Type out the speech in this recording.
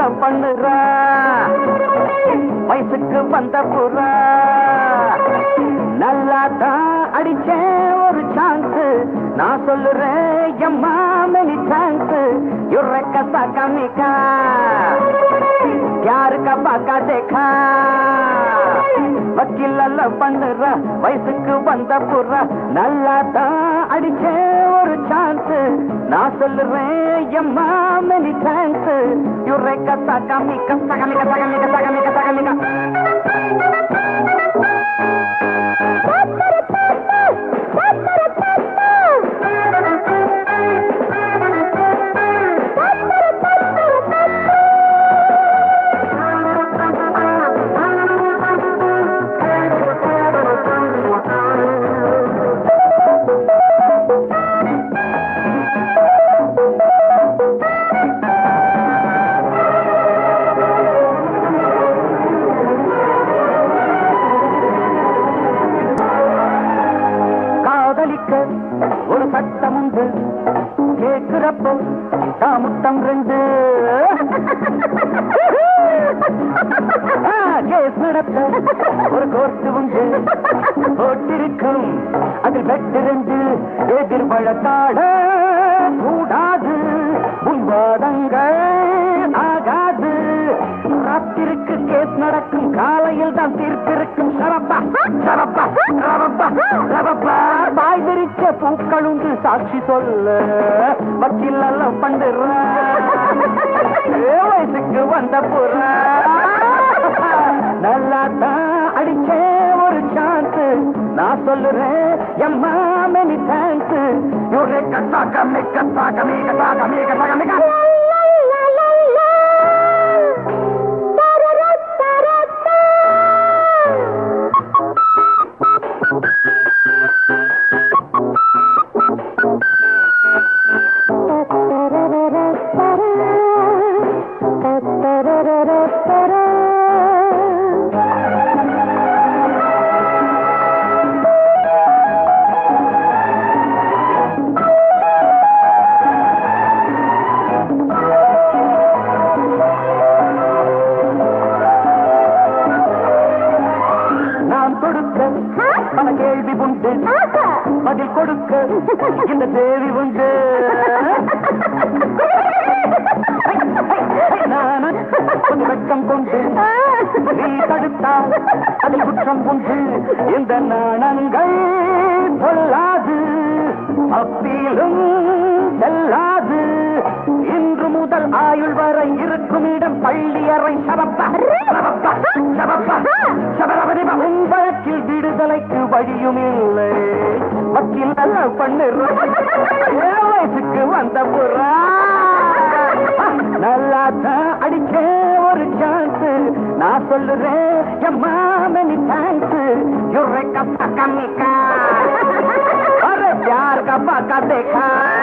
love பண்ணுறா வயசுக்கு வந்த புறா நல்லா தான் அடிச்சேன் ஒரு சான்ஸ் நான் சொல்லுறேன் எம்மா மெனி சான்ஸ் யுரக்க சகமிக்கா யாருக்கா பாக்கா தேக்கா வக்கீல் லவ் பண்ணுற வயசுக்கு வந்த புறா நல்லா தான் அடிச்சேன் ஒரு சான்ஸ் நான் சொல்லுறேன் எம்மா மெனி சான்ஸ் யுரக்க சகமிக்க சகமிக்க சகமிக்க சகமிக்க சகமிக்க காதலிக்க ஒரு சட்டம் உண்டு கேட்கிறப்போ தாமுத்தம் ரெண்டு ஆ, கேஸ் நடத்த ஒரு கோர்ட்டு உண்டு போட்டிருக்கும் அதில் பெட்டு ரெண்டு எதிர் வழக்காட கூடாது உன்வாதங்கள் ஆகாது ராத்திருக்கு கேஸ் நடக்கும் காலையில் தான் தீர்ப்பிருக்கும் சரப்பா சரப்பா ரவப்பா ரவப்பா பாய் விரிச்ச பூக்கள் உண்டு சாட்சி சொல்ல வக்கீல் எல்லாம் பண்ணுற வயசுக்கு வந்த புற நல்லா தான் அடிச்சே ஒரு சான்ஸ் நான் சொல்லுறேன் எம்மா மெனி தேங்க்ஸ் யூரே கசா கம்மி கசா கம்மி கசா கம்மி கசா கம்மி நான் கொடுக்க பல கேள்வி உண்டு பதில் கொடுக்க இந்த தேவி உண்டு நான் கொஞ்சம் வெட்கம் கொண்டு நீ தடுத்தால் அதில் குற்றம் உண்டு இந்த நாணங்கள் சொல்லாது அப்பீலும் செல்லாது இன்று முதல் ஆயுள் வரை இருக்கும் இடம் பள்ளி அறை சபப்பா சபப்பா சபப்பா சபரபரிப உன் வழக்கில் விடுதலைக்கு வழியும் இல்லை வக்கீல் நல்லா பண்ணுற வயசுக்கு வந்த புறா நல்லா தான் அடிச்சே ஒரு சான்ஸ் நான் சொல்லுறேன் எம்மா மெனி தேங்க்ஸ் யுரே கப்பா கம்மிக்கா अरे प्यार का पाका देखा